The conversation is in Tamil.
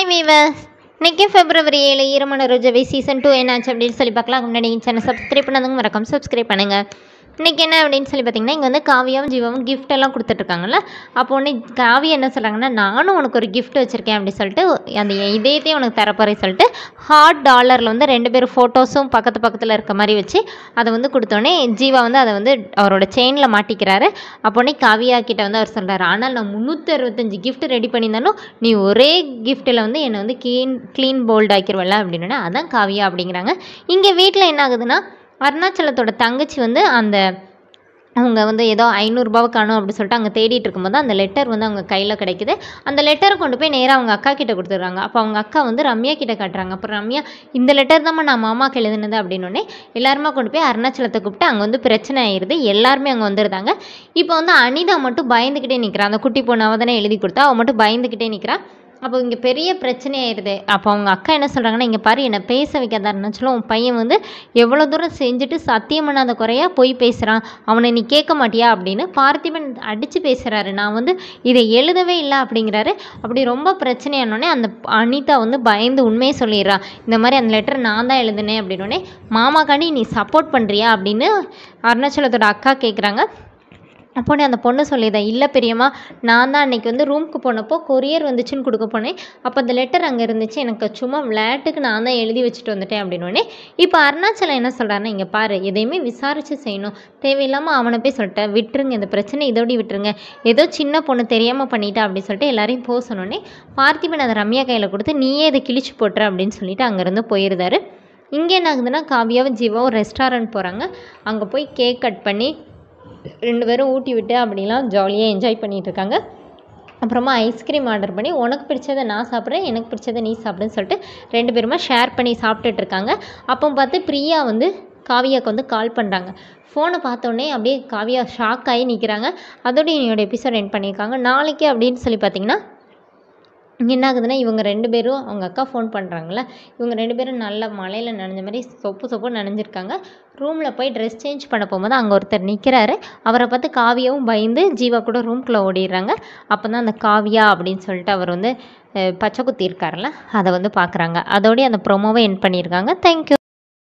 வீவர்ஸ் இன்னைக்கு பிப்ரவரி ஏழு ஈரமான ரோஜாவை சீசன் டூ என்னாச்சு அப்படின்னு சொல்லி பார்க்கலாம் அதுக்கு முன்னாடி சேனல் சப்ஸ்கிரைப் பண்ணதுங்க மறக்காம சப்ஸ்கிரைப் பண்ணுங்க இன்னைக்கு என்ன அப்படின்னு சொல்லி பார்த்தீங்கன்னா இங்கே வந்து காவியாவும் ஜீவாவும் gift எல்லாம் கொடுத்துட்ருக்காங்கல்ல அப்போ உடனே காவியா என்ன சொல்கிறாங்கன்னா நானும் உனக்கு ஒரு gift வச்சுருக்கேன் அப்படின்னு சொல்லிட்டு அந்த இதயத்தையும் உனக்கு தரப்போறேன் சொல்லிட்டு ஹார்ட் டாலரில் வந்து ரெண்டு பேரும் ஃபோட்டோஸும் பக்கத்து பக்கத்தில் இருக்க மாதிரி வச்சு அதை வந்து கொடுத்தோடனே ஜீவா வந்து அதை வந்து அவரோட செயினில் மாட்டிக்கிறாரு அப்போ உடனே காவியா கிட்ட வந்து அவர் சொல்கிறாரு ஆனால் நான் முந்நூற்றி அறுபத்தஞ்சு gift ரெடி பண்ணியிருந்தாலும் நீ ஒரே கிஃப்ட்டில் வந்து என்னை வந்து க்ளீன் க்ளீன் போல்ட் ஆக்கிருவல்ல அப்படின்னு அதான் காவியா அப்படிங்கிறாங்க இங்கே வீட்டில் என்ன ஆகுதுன்னா அருணாச்சலத்தோட தங்கச்சி வந்து அந்த அவங்க வந்து ஏதோ ஐநூறுரூபாவை காணும் அப்படின்னு சொல்லிட்டு அங்கே தேடிட்டு இருக்கும்போது அந்த லெட்டர் வந்து அவங்க கையில் கிடைக்குது அந்த லெட்டரை கொண்டு போய் நேராக அவங்க அக்கா கிட்ட கொடுத்துட்றாங்க அப்போ அவங்க அக்கா வந்து ரம்யா கிட்ட காட்டுறாங்க அப்போ ரம்யா இந்த லெட்டர் தாம்மா நான் மாமாக்கு எழுதுனது அப்படின்னோடனே எல்லாருமே கொண்டு போய் அருணாச்சலத்தை கூப்பிட்டு அங்கே வந்து பிரச்சனை ஆயிடுது எல்லாருமே அங்கே வந்துருந்தாங்க இப்போ வந்து அனிதா மட்டும் பயந்துக்கிட்டே நிற்கிறா அந்த குட்டி பொண்ணு அவள் தானே எழுதி கொடுத்தா அவள் மட்டும் பயந்துக்கிட்டே நிற்கிறா அப்போ இங்கே பெரிய பிரச்சனை ஆயிடுது அப்போ அவங்க அக்கா என்ன சொல்கிறாங்கன்னா இங்கே பாரு என்னை பேச வைக்காத அருணாச்சலம் உன் பையன் வந்து எவ்வளோ தூரம் செஞ்சுட்டு சத்தியம் பண்ணாத குறையா போய் பேசுகிறான் அவனை நீ கேட்க மாட்டியா அப்படின்னு பார்த்திபன் அடித்து பேசுகிறாரு நான் வந்து இதை எழுதவே இல்லை அப்படிங்கிறாரு அப்படி ரொம்ப பிரச்சனையானோடனே அந்த அனிதா வந்து பயந்து உண்மையை சொல்லிடுறா இந்த மாதிரி அந்த லெட்டர் நான் தான் எழுதுனேன் அப்படின்னோடனே மாமாக்காண்டி நீ சப்போர்ட் பண்ணுறியா அப்படின்னு அருணாச்சலத்தோட அக்கா கேட்குறாங்க அப்போனே அந்த பொண்ணு சொல்லிதா இல்லை பெரியம்மா நான் தான் அன்னைக்கு வந்து ரூமுக்கு போனப்போ கொரியர் வந்துச்சுன்னு கொடுக்க போனேன் அப்போ அந்த லெட்டர் அங்கே இருந்துச்சு எனக்கு சும்மா விளையாட்டுக்கு நான் தான் எழுதி வச்சுட்டு வந்துட்டேன் அப்படின்னோடனே இப்போ அருணாச்சலம் என்ன சொல்கிறாருன்னா இங்கே பாரு எதையுமே விசாரித்து செய்யணும் தேவையில்லாமல் அவனை போய் சொல்லிட்டேன் விட்டுருங்க இந்த பிரச்சனை இதோடி விட்டுருங்க ஏதோ சின்ன பொண்ணு தெரியாமல் பண்ணிட்டா அப்படின்னு சொல்லிட்டு எல்லாரையும் போக சொன்னோடனே பார்த்திபன் அதை ரம்யா கையில் கொடுத்து நீயே இதை கிழிச்சு போட்டுற அப்படின்னு சொல்லிட்டு அங்கேருந்து போயிருந்தாரு இங்கே என்ன ஆகுதுன்னா காவியாவும் ஜீவாவும் ரெஸ்டாரண்ட் போகிறாங்க அங்கே போய் கேக் கட் பண்ணி ரெண்டு பேரும் ஊட்டி விட்டு அப்படிலாம் ஜாலியாக என்ஜாய் பண்ணிட்டு இருக்காங்க அப்புறமா ஐஸ்கிரீம் ஆர்டர் பண்ணி உனக்கு பிடிச்சதை நான் சாப்பிட்றேன் எனக்கு பிடிச்சதை நீ சாப்பிடுன்னு சொல்லிட்டு ரெண்டு பேருமா ஷேர் பண்ணி சாப்பிட்டுட்டு இருக்காங்க அப்போ பார்த்து பிரியா வந்து காவியாவுக்கு வந்து கால் பண்ணுறாங்க ஃபோனை பார்த்தோன்னே அப்படியே காவியா ஷாக் ஆகி நிற்கிறாங்க அதோட என்னோட எபிசோட் எண்ட் பண்ணியிருக்காங்க நாளைக்கு அப்படின்னு சொல்லி பார்த்தீங்கன்னா என்ன ஆகுதுன்னா இவங்க ரெண்டு பேரும் அவங்க அக்கா ஃபோன் பண்ணுறாங்களே இவங்க ரெண்டு பேரும் நல்ல மழையில் நனைஞ்ச மாதிரி சொப்பு சொப்பு நனைஞ்சிருக்காங்க ரூமில் போய் ட்ரெஸ் சேஞ்ச் பண்ண போகும்போது அங்கே ஒருத்தர் நிற்கிறாரு அவரை பார்த்து காவியாவும் பயந்து ஜீவா கூட ரூம்குள்ளே ஓடிடுறாங்க அப்போ தான் அந்த காவியா அப்படின்னு சொல்லிட்டு அவர் வந்து அஹ், பச்சை குத்தி இருக்கார்ல அதை வந்து பார்க்குறாங்க அதோடய அந்த ப்ரொமோவை என் பண்ணியிருக்காங்க தேங்க்யூ